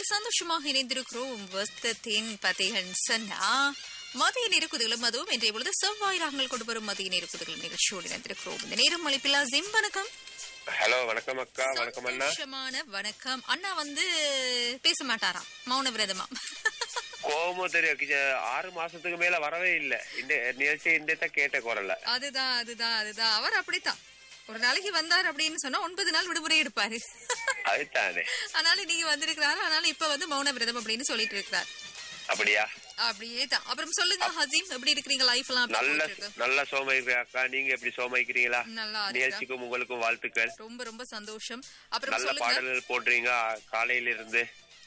நிகழ்ச்சியில் சந்தோஷமாக இணைந்திருக்கிறோம் வஸ்தத்தின் பதைகன் சன்னா மதிய நெருக்குதுகளும் அதுவும் இன்றைய பொழுது செவ்வாய் ராகங்கள் கொண்டு வரும் மதிய நெருக்குதுகளும் நிகழ்ச்சியோடு இணைந்திருக்கிறோம் இந்த நேரம் அழைப்பில்லா ஜிம் வணக்கம் ஹலோ வணக்கம் அக்கா வணக்கம் அண்ணா சந்தோஷமான வணக்கம் அண்ணா வந்து பேச மாட்டாராம் மௌன விரதமா கோவமும் தெரியும் கிச்ச- ஆறு மாசத்துக்கு மேல வரவே இல்ல இந்த நிகழ்ச்சி இந்த கேட்ட குரல்ல அதுதான் அதுதான் அதுதான் அவர் அப்படித்தான் ஒரு நாளைக்கு வந்தார் அப்படின்னு சொன்னா ஒன்பது நாள் விடுமுறை எடுப்பாரு அதுதானே அதனால நீங்க வந்திருக்கிறாரு அதனால இப்ப வந்து மௌன விரதம் அப்படின்னு சொல்லிட்டு இருக்கிறார் அப்படியா அப்படியே தான் அப்புறம் சொல்லுங்க ஹசீம் எப்படி இருக்கிறீங்க லைஃப் எல்லாம் எப்படி நல்ல போயிட்டு இருக்கு? நல்ல சோமாயிருக்கா அக்கா நீங்க எப்படி சோமாய்க்கிறீங்களா நல்லா இருக்கா நிகழ்ச்சிக்கும் உங்களுக்கும் வாழ்த்துக்கள் ரொம்ப ரொம்ப சந்தோஷம் அப்புறம் நல்ல சொல்லுங்க பாடல்கள் போடுறீங்க காலையில இருந்து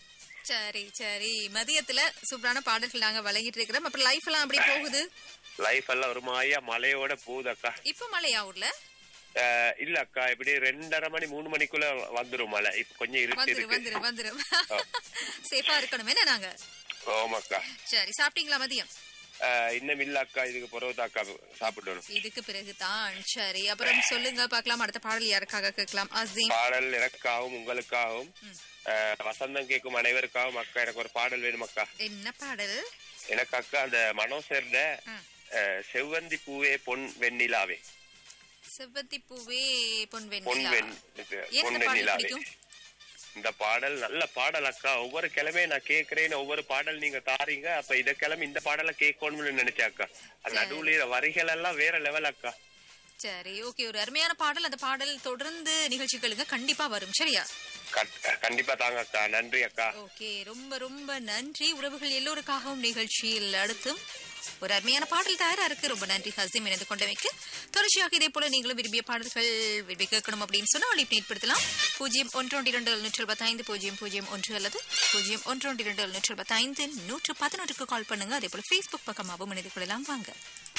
சரி சரி மதியத்துல சூப்பரான பாடல்கள் நாங்க வழங்கிட்டு இருக்கிறோம் அப்புறம் லைஃப் எல்லாம் அப்படி போகுது லைஃப் எல்லாம் ஒரு மாயா மலையோட போகுது அக்கா இப்ப மழையா ஊர்ல அஹ், இல்ல அக்கா இப்படி ரெண்டரை மணி மூணு மணிக்குள்ள வந்துரும் மழை இப்ப கொஞ்சம் இருட்டு வந்துரு இருக்கு வந்துரு வந்துரும் சேஃபா இருக்கணும் என்ன நாங்க ஓமாக்கா சரி சாப்பிட்டீங்களா மதியம் அஹ், இன்னும் இல்ல அக்கா இதுக்கு பிறகு அக்கா சாப்பிடணும் இதுக்கு பிறகுதான் சரி அப்புறம் சொல்லுங்க பார்க்கலாம் அடுத்த பாடல் யாருக்காக கேட்கலாம் அசீம் பாடல் எனக்காகவும் உங்களுக்காகவும் அஹ், வசந்தம் கேட்கும் அனைவருக்காகவும் அக்கா எனக்கு ஒரு பாடல் வேணும் அக்கா என்ன பாடல் எனக்கு அக்கா அந்த மனோசர்ட ம். அஹ், செவ்வந்தி பூவே பொன் வெண்ணிலாவே செவ்வந்தி பூவே பொன் பொன் வெண்ணிலா வெண் என்ன பொன் பாடல் வெண்ணிலாவே பிடிக்கும் இந்த பாடல் நல்ல பாடல் அக்கா ஒவ்வொரு கிழமையும் நான் கேக்குறேன் ஒவ்வொரு பாடல் நீங்க தாரீங்க அப்ப இத கிழமை இந்த பாடலை கேட்கணும்னு நினைச்சேன் அக்கா அந்த நடுவுல வரிகள் எல்லாம் வேற லெவல் அக்கா சரி ஓகே ஒரு அருமையான பாடல் அந்த பாடல் தொடர்ந்து நிகழ்ச்சிகளுங்க கண்டிப்பா வரும் சரியா கட்- கண்டிப்பா தாங்க அக்கா நன்றி அக்கா ஓகே ரொம்ப ரொம்ப நன்றி உறவுகள் எல்லோருக்காகவும் நிகழ்ச்சியில் அடுத்தும் ஒரு அருமையான பாடல் தயாரா இருக்கு ரொம்ப நன்றி ஹசீம் இணைந்து கொண்டமைக்கு தொடர்ச்சியாக இதே போல நீங்களும் விரும்பிய பாடல்கள் விரும்பி கேட்கணும் அப்படின்னு சொன்னா அழைப்பு ஏற்படுத்தலாம் பூஜ்ஜியம் ஒன்றொன்று இரண்டு நூற்றி எழுபத்தைந்து பூஜ்ஜியம் பூஜ்ஜியம் ஒன்று அல்லது பூஜ்ஜியம் ஒன்றொன்று இரண்டு நூற்றி எழுபத்தைந்து நூற்று பதினொன்றுக்கு கால் பண்ணுங்க அதே போல ஃபேஸ்புக் பக்கமாகவும் இணைந்து கொள்ளலாம் வாங்க